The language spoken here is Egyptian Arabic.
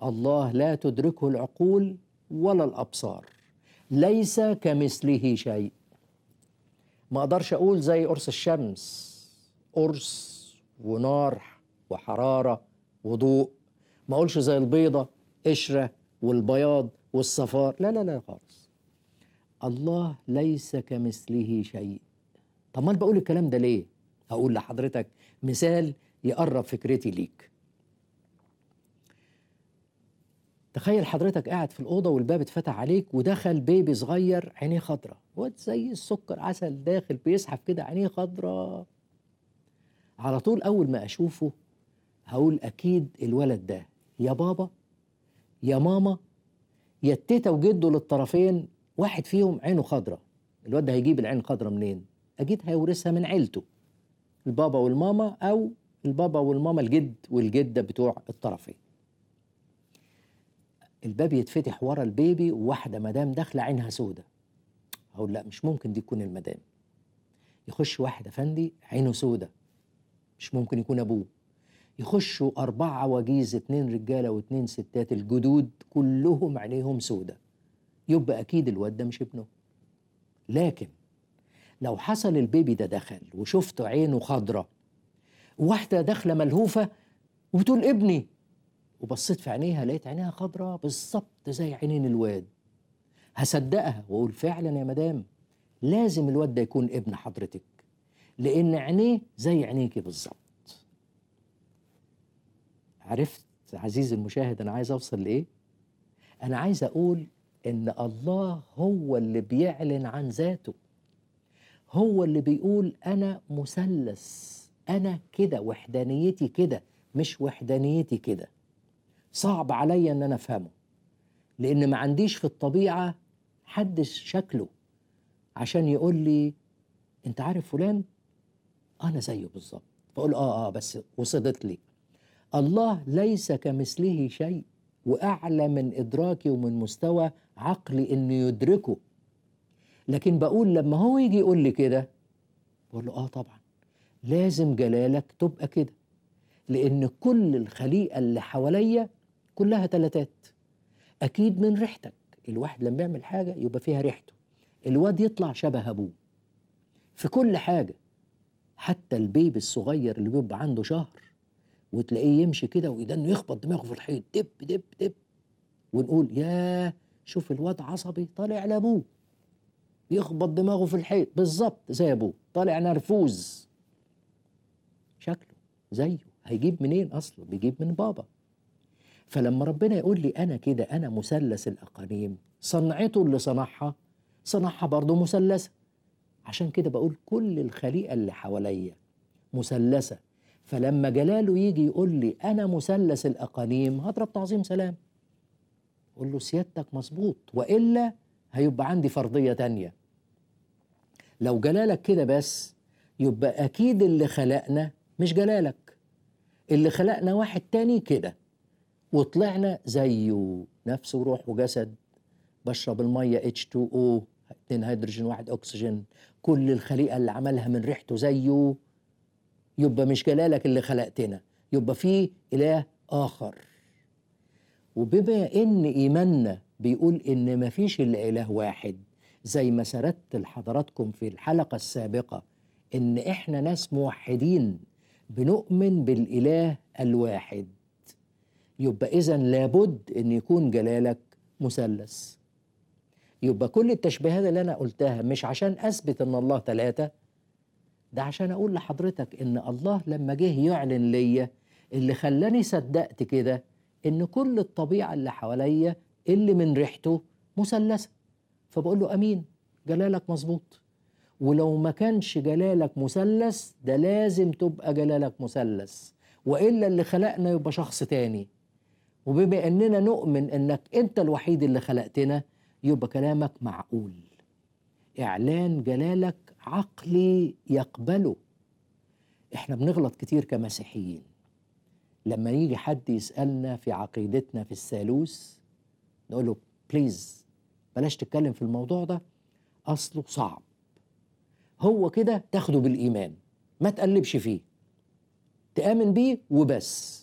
الله لا تدركه العقول ولا الابصار ليس كمثله شيء ما اقدرش اقول زي قرص الشمس قرص ونار وحراره وضوء ما اقولش زي البيضه قشره والبياض والصفار لا لا لا خالص الله ليس كمثله شيء طب ما انا بقول الكلام ده ليه هقول لحضرتك مثال يقرب فكرتي ليك تخيل حضرتك قاعد في الأوضة والباب اتفتح عليك ودخل بيبي صغير عينيه خضرة واد زي السكر عسل داخل بيسحب كده عينيه خضرة على طول أول ما أشوفه هقول أكيد الولد ده يا بابا يا ماما يا التيتا وجده للطرفين واحد فيهم عينه خضرة الواد ده هيجيب العين الخضرة منين؟ أكيد هيورثها من عيلته البابا والماما أو البابا والماما الجد والجدة بتوع الطرفين الباب يتفتح ورا البيبي وواحدة مدام داخلة عينها سودة أقول لا مش ممكن دي تكون المدام يخش واحد أفندي عينه سودة مش ممكن يكون أبوه يخشوا أربعة وجيز اتنين رجالة واتنين ستات الجدود كلهم عينيهم سودة يبقى أكيد الواد ده مش ابنه لكن لو حصل البيبي ده دخل وشفت عينه خضرة واحدة داخلة ملهوفة وبتقول ابني وبصيت في عينيها لقيت عينيها خضرة بالظبط زي عينين الواد هصدقها واقول فعلا يا مدام لازم الواد ده يكون ابن حضرتك لان عينيه زي عينيكي بالظبط عرفت عزيزي المشاهد انا عايز اوصل لايه انا عايز اقول ان الله هو اللي بيعلن عن ذاته هو اللي بيقول انا مثلث انا كده وحدانيتي كده مش وحدانيتي كده صعب عليا ان انا افهمه لان ما عنديش في الطبيعه حد شكله عشان يقول لي انت عارف فلان انا زيه بالظبط فاقول اه اه بس وصلت لي الله ليس كمثله شيء واعلى من ادراكي ومن مستوى عقلي انه يدركه لكن بقول لما هو يجي يقول لي كده بقول له اه طبعا لازم جلالك تبقى كده لان كل الخليقه اللي حواليا كلها تلاتات اكيد من ريحتك الواحد لما يعمل حاجه يبقى فيها ريحته الواد يطلع شبه ابوه في كل حاجه حتى البيبي الصغير اللي بيبقى عنده شهر وتلاقيه يمشي كده ويدنه يخبط دماغه في الحيط دب دب دب ونقول ياه شوف الواد عصبي طالع لابوه يخبط دماغه في الحيط بالظبط زي ابوه طالع نرفوز شكله زيه هيجيب منين اصلا بيجيب من بابا فلما ربنا يقول لي انا كده انا مثلث الاقانيم صنعته اللي صنعها صنعها برضه مثلثه عشان كده بقول كل الخليقه اللي حواليا مثلثه فلما جلاله يجي يقول لي انا مثلث الاقانيم هضرب تعظيم سلام اقول له سيادتك مظبوط والا هيبقى عندي فرضيه تانية لو جلالك كده بس يبقى اكيد اللي خلقنا مش جلالك اللي خلقنا واحد تاني كده وطلعنا زيه نفس وروح وجسد بشرب الميه H2O اتنين هيدروجين واحد اكسجين كل الخليقه اللي عملها من ريحته زيه يبقى مش جلالك اللي خلقتنا يبقى في اله اخر وبما ان ايماننا بيقول ان مفيش الا اله واحد زي ما سردت لحضراتكم في الحلقه السابقه ان احنا ناس موحدين بنؤمن بالاله الواحد يبقى اذا لابد ان يكون جلالك مثلث يبقى كل التشبيهات اللي انا قلتها مش عشان اثبت ان الله ثلاثه ده عشان اقول لحضرتك ان الله لما جه يعلن ليا اللي خلاني صدقت كده ان كل الطبيعه اللي حواليا اللي من ريحته مثلثه فبقول له امين جلالك مظبوط ولو ما كانش جلالك مثلث ده لازم تبقى جلالك مثلث والا اللي خلقنا يبقى شخص تاني وبما اننا نؤمن انك انت الوحيد اللي خلقتنا يبقى كلامك معقول اعلان جلالك عقلي يقبله احنا بنغلط كتير كمسيحيين لما يجي حد يسالنا في عقيدتنا في الثالوث نقول له بليز بلاش تتكلم في الموضوع ده اصله صعب هو كده تاخده بالايمان ما تقلبش فيه تامن بيه وبس